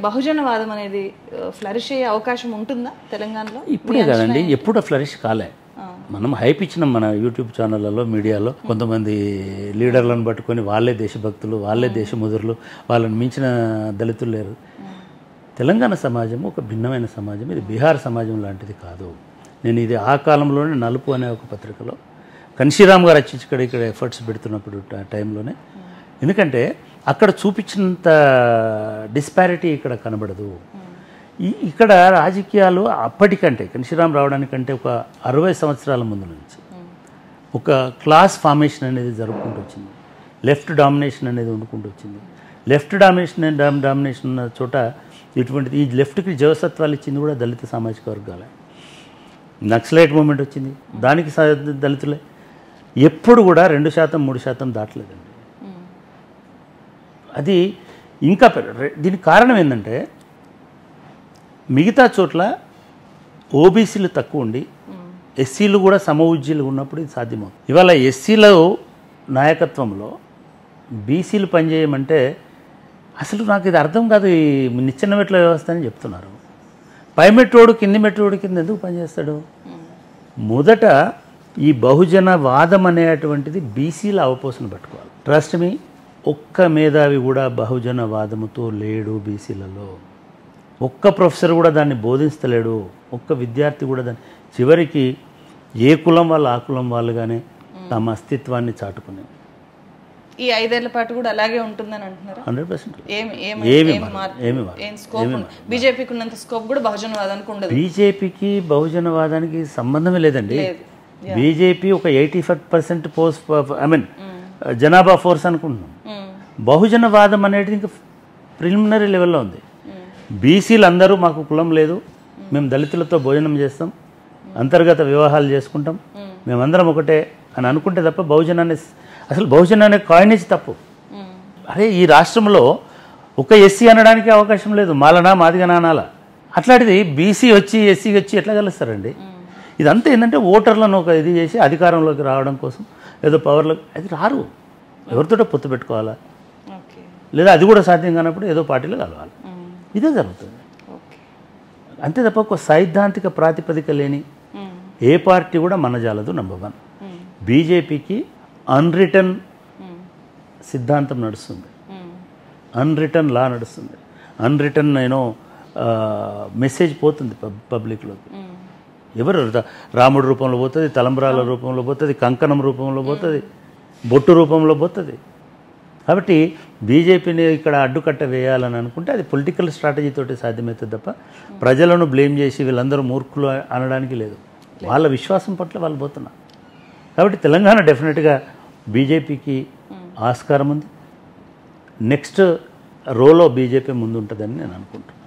బహుజనవాదం అనేది ఫ్లరిష్ అయ్యే అవకాశం ఉంటుందా తెలంగాణలో ఇప్పుడే కదండి ఎప్పుడు ఫ్లరిష్ కాలే మనం హైప్ ఇచ్చినాం మన యూట్యూబ్ ఛానళ్ళలో మీడియాలో కొంతమంది లీడర్లను పట్టుకొని వాళ్ళే దేశభక్తులు వాళ్ళే దేశముదురులు వాళ్ళని మించిన దళితులు లేరు తెలంగాణ సమాజం ఒక భిన్నమైన సమాజం ఇది బీహార్ సమాజం లాంటిది కాదు నేను ఇది ఆ కాలంలోనే నలుపు అనే ఒక పత్రికలో కన్షీరామ్ గారు వచ్చి ఇక్కడ ఇక్కడ ఎఫర్ట్స్ పెడుతున్నప్పుడు ఆ టైంలోనే ఎందుకంటే అక్కడ చూపించినంత డిస్పారిటీ ఇక్కడ కనబడదు ఈ- ఇక్కడ రాజకీయాలు అప్పటికంటే కన్షీరామ్ రావడానికంటే ఒక అరవై సంవత్సరాల ముందు నుంచి ఒక క్లాస్ ఫార్మేషన్ అనేది జరుపుకుంటూ వచ్చింది లెఫ్ట్ డామినేషన్ అనేది వండుకుంటూ వచ్చింది లెఫ్ట్ డామినేషన్ అండ్ డామ్ డామినేషన్ ఉన్న చోట ఇటువంటిది ఈ లెఫ్ట్కి జవసత్వాలు ఇచ్చింది కూడా దళిత సామాజిక వర్గాలే నక్సలైట్ మూమెంట్ వచ్చింది దానికి స- దళితులే ఎప్పుడు కూడా రెండు శాతం మూడు శాతం దాటలేదండి అది ఇంకా పెద్ద- రె- దీనికి కారణం ఏంటంటే మిగతా చోట్ల ఓబీసీలు తక్కువ ఉండి ఎస్సీలు కూడా సమ ఉజ్జీలు ఉన్నప్పుడు ఇది సాధ్యమవుతుంది ఇవాళ ఎస్సీల నాయకత్వంలో బీసీలు పనిచేయమంటే అసలు నాకు ఇది అర్థం కాదు ఈ నిచ్చెన మెట్ల వ్యవస్థ అని చెప్తున్నారు పై మెట్రోడు కింది మెట్రోడు కింద ఎందుకు పనిచేస్తాడు మొదట ఈ బహుజన వాదం అనేటువంటిది బీసీల అవపోసన పట్టుకోవాలి ట్రస్ట్ మీ ఒక్క మేధావి కూడా బహుజన వాదముతో లేడు బీసీలలో ఒక్క ప్రొఫెసర్ కూడా దాన్ని బోధిస్తలేడు ఒక్క విద్యార్థి కూడా దాన్ని చివరికి ఏ కులం వాళ్ళు ఆ కులం వాళ్ళుగానే తమ అస్తిత్వాన్ని చాటుకునే ఈ ఐదేళ్ల పాటు కూడా అలాగే ఉంటుందని అంటున్నారా హండ్రెడ్ పర్సెంట్ ఏం ఏం ఏమి ఏం మారదు, మార్పు? ఏమి మారదు, ఏం స్కోప్ బీజేపీకి ఉన్నంత స్కోప్ కూడా బహుజనవాదానికి ఉండదు బీజేపీకి బహుజనవాదానికి సంబంధమే లేదండి లేదు. బీజేపీ ఒక eighty five percent post I mean జనాభా ఫోర్స్ అనుకుంటున్నాం మ్మ్. బహుజనవాదం అనేది ఇంకా ప్రిలిమినరీ లెవెల్లో ఉంది బీసీలు అందరూ మాకు కులం లేదు మేము దళితులతో భోజనం చేస్తాం అంతర్గత వివాహాలు చేసుకుంటాం మేమందరం ఒకటే అని అనుకుంటే తప్ప బహుజనాన్ని అసలు బహుజన అనే కాయినేజ్ తప్పు మ్మ్. అరే ఈ రాష్ట్రంలో ఒక ఎస్సీ అనడానికి అవకాశం లేదు మాలనా మాదిగనా అనాలా అట్లాంటిది బీసీ వచ్చి ఎస్సీ వచ్చి ఎట్లా కలుస్తారండి ఇదంతా ఏంటంటే ఓటర్లను ఒక ఇది చేసి అధికారంలోకి రావడం కోసం ఏదో పవర్లో అది రారు ఎవరితోటో పొత్తు పెట్టుకోవాలా ఓకే లేదా అది కూడా సాధ్యం కానప్పుడు ఏదో పార్టీలో కలవాలి మ్మ్. ఇదే జరుగుతుంది ఓకే అంతే తప్ప ఒక సైద్ధాంతిక ప్రాతిపదిక లేని మ్మ్. ఏ పార్టీ కూడా మనజాలదు నెంబర్ వన్ మ్మ్. బీజేపీకి అన్రిటర్న్ మ్మ్. సిద్ధాంతం నడుస్తుంది మ్మ్. అన్రిటర్న్ లా నడుస్తుంది అన్రిటర్న్ నేను మెసేజ్ పోతుంది పబ్ పబ్లిక్లోకి మ్మ్. ఎవరు రా- రాముడి రూపంలో పోతుంది తలంబ్రాల రూపంలో పోతుంది కంకణం రూపంలో పోతుంది బొట్టు రూపంలో పోతుంది కాబట్టి బీజేపీని ఇక్కడ అడ్డుకట్ట వేయాలని అనుకుంటే అది పొలిటికల్ స్ట్రాటజీ తోటి సాధ్యమవుతుంది తప్ప ప్రజలను బ్లేమ్ చేసి వీళ్ళందరూ మూర్ఖులు అనడానికి లేదు వాళ్ళ విశ్వాసం పట్ల వాళ్ళు పోతున్నారు కాబట్టి తెలంగాణ డెఫినెట్గా బీజేపీకి ఆస్కారం ఉంది నెక్స్ట్ రోలో బీజేపీ ముందు ఉంటుందని నేను అనుకుంటున్నాను